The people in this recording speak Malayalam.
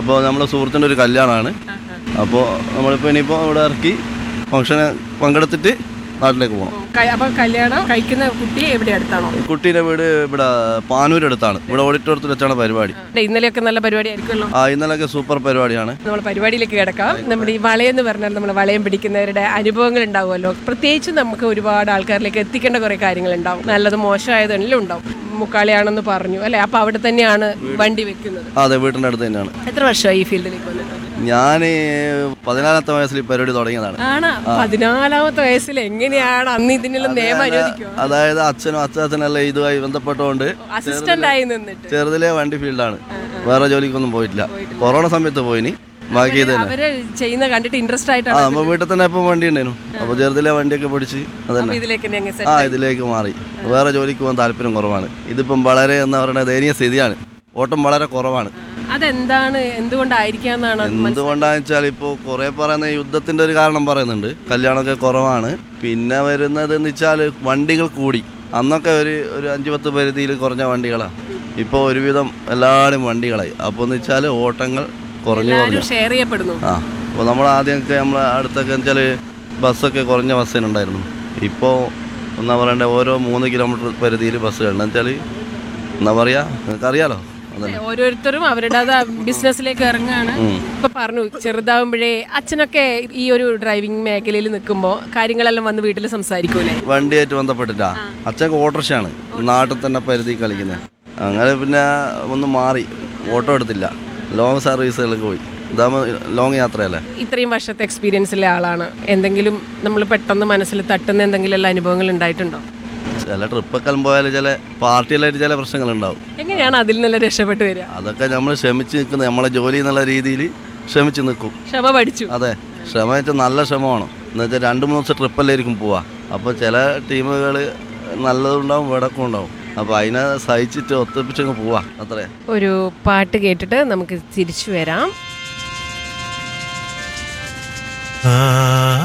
അപ്പോൾ നമ്മളെ സുഹൃത്തിൻ്റെ ഒരു കല്യാണമാണ് അപ്പോൾ നമ്മളിപ്പോൾ ഇനിയിപ്പോൾ ഇവിടെ ഇറക്കി ഫംഗ്ഷന് പങ്കെടുത്തിട്ട് നാട്ടിലേക്ക് പോകണം അപ്പൊ കല്യാണം കഴിക്കുന്ന കുട്ടി എവിടെ അടുത്താണോ കുട്ടീൻ്റെ വീട് ഇവിടെ പാനൂരടുത്താണ് ഇവിടെ ഓഡിറ്റോറിയത്തിൽ വെച്ചാണ് പരിപാടി ഇന്നലെയൊക്കെ നല്ല പരിപാടി ആയിരിക്കുമല്ലോ ആ ഇന്നലെയൊക്കെ സൂപ്പർ പരിപാടിയാണ് നമ്മൾ പരിപാടിയിലേക്ക് കിടക്കാം നമ്മുടെ ഈ വളയെന്ന് പറഞ്ഞാൽ നമ്മൾ വളയം പിടിക്കുന്നവരുടെ അനുഭവങ്ങൾ ഉണ്ടാവുമല്ലോ പ്രത്യേകിച്ച് നമുക്ക് ഒരുപാട് ആൾക്കാരിലേക്ക് എത്തിക്കേണ്ട കുറെ കാര്യങ്ങൾ ഉണ്ടാവും നല്ലത് മോശമായതെല്ലാം ഉണ്ടാവും മുക്കാളിയാണെന്ന് പറഞ്ഞു അല്ലെ അപ്പൊ അവിടെ തന്നെയാണ് വണ്ടി വെക്കുന്നത് ആ അതെ വീട്ടിൻ്റെ അടുത്ത് തന്നെയാണ് എത്ര വർഷമായി ഈ ഫീൽഡിലേക്ക് വന്നിട്ട് ഞാൻ പതിനാലാമത്തെ വയസ്സിൽ ഈ പരിപാടി തുടങ്ങിയതാണ് ആണ് പതിനാലാമത്തെ വയസ്സിൽ എങ്ങനെയാണ് അന്ന് ഇതിനെല്ലാം നിയമം അനുവദിക്കുക അതായത് അച്ഛനും അച്ചാച്ചനെല്ലാം ഇതുമായി ബന്ധപ്പെട്ടുകൊണ്ട് അസിസ്റ്റന്റ് ആയി നിന്നിട്ട് ചെറുതിലെ വണ്ടി ഫീൽഡാണ് വേറെ ജോലിക്കൊന്നും പോയിട്ടില്ല കൊറോണ സമയത്ത് പോയിനി ബാക്കി ഇത് തന്നെ അവര് ചെയ്യുന്ന കണ്ടിട്ട് ഇൻട്രസ്റ്റ് ആ ആയിട്ടാണ് നമ്മ വീട്ടിൽ തന്നെ ഇപ്പം വണ്ടി ഉണ്ടായിരുന്നു അപ്പോൾ ചെറുതിലെ വണ്ടിയൊക്കെ പിടിച്ച് അതന്നെ ഇതിലേക്ക് തന്നെ അങ്ങ് ആ ഇതിലേക്ക് മാറി വേറെ ജോലിക്ക് പോകാൻ താല്പര്യം കുറവാണ് ഇതിപ്പം വളരെ എന്താ പറയുക ദയനീയ സ്ഥിതിയാണ് ഓട്ടം വളരെ കുറവാണ് അതെന്താണ് എന്തുകൊണ്ടായിരിക്കാന്നാണ് എന്തുകൊണ്ടാന്ന് വെച്ചാൽ ഇപ്പോൾ കുറേ പറയുന്ന യുദ്ധത്തിന്റെ ഒരു കാരണം പറയുന്നുണ്ട് കല്യാണമൊക്കെ കുറവാണ് പിന്നെ വരുന്നത് എന്ന് വെച്ചാൽ വണ്ടികൾ കൂടി അന്നൊക്കെ ഒരു ഒരു അഞ്ച് പത്ത് പരിധിയിൽ കുറഞ്ഞ വണ്ടികളാണ് ഇപ്പോൾ ഒരുവിധം എല്ലാവരും വണ്ടികളായി അപ്പോൾ എന്ന് വെച്ചാൽ ഓട്ടങ്ങൾ കുറഞ്ഞു കുറഞ്ഞു എല്ലാവരും ഷെയർ ചെയ്യപ്പെടുന്നു ആ അപ്പോൾ നമ്മൾ ആദ്യമൊക്കെ നമ്മൾ അടുത്തൊക്കെ വെച്ചാൽ ബസ്സൊക്കെ കുറഞ്ഞ ബസ്സിനുണ്ടായിരുന്നു ഇപ്പോൾ എന്താ പറയണ്ടേ ഓരോ മൂന്ന് കിലോമീറ്റർ പരിധിയിൽ ബസ്സുകളുണ്ട് വെച്ചാൽ എന്താ പറയുക നിങ്ങൾക്കറിയാലോ അതന്നെ ഓരോരുത്തരും അവരുടെ ബിസിനസ്സിലേക്ക് ഇറങ്ങാണ് ഇപ്പൊ പറഞ്ഞു ചെറുതാവുമ്പോഴേ അച്ഛനൊക്കെ ഈ ഒരു ഡ്രൈവിംഗ് മേഖലയിൽ നിൽക്കുമ്പോൾ കാര്യങ്ങളെല്ലാം വന്ന് വീട്ടിൽ സംസാരിക്കൂലേ വണ്ടിയായിട്ട് ബന്ധപ്പെട്ടിട്ടാ അച്ഛൻ ഓട്ടോറിക്ഷയാണ് നാട്ടിൽ തന്നെ പരിധി കളിക്കുന്നത് അങ്ങനെ പിന്നെ ഒന്ന് മാറി ഓട്ടോ എടുത്തില്ല ലോങ് സർവീസുകളിലേക്ക് പോയി ഇതാകുമ്പോൾ ലോങ് യാത്രയല്ലേ ഇത്രയും വർഷത്തെ എക്സ്പീരിയൻസിലെ ആളാണ് എന്തെങ്കിലും നമ്മൾ പെട്ടെന്ന് മനസ്സിൽ തട്ടുന്ന എന്തെങ്കിലും എല്ലാ അനുഭവങ്ങൾ ഉണ്ടായിട്ടുണ്ടോ ചില ട്രിപ്പൊക്കെ പോയാൽ ചില പാർട്ടിയിലായിട്ട് ചില പ്രശ്നങ്ങളുണ്ടാവും എങ്ങനെയാണ് അതിൽ നിന്ന് രക്ഷപ്പെട്ട് വരിക അതൊക്കെ നമ്മൾ ക്ഷമിച്ച് നിൽക്കുന്നത് നമ്മളെ ജോലി എന്നുള്ള രീതിയിൽ ക്ഷമിച്ച് നിൽക്കും ക്ഷമ പഠിച്ചു അതെ ക്ഷമ വെച്ചാൽ നല്ല ക്ഷമ വേണം എന്ന് വെച്ചാൽ രണ്ട് മൂന്ന് ദിവസം ട്രിപ്പല്ലായിരിക്കും പോവാ അപ്പോൾ ചില ടീമുകൾ നല്ലതുണ്ടാവും വിടക്കും ഉണ്ടാവും അപ്പോൾ അതിനെ സഹിച്ചിട്ട് ഒത്തിപ്പിച്ചങ്ങ് പോവാ അത്രേ ഒരു പാട്ട് കേട്ടിട്ട് നമുക്ക് തിരിച്ചു വരാം ആ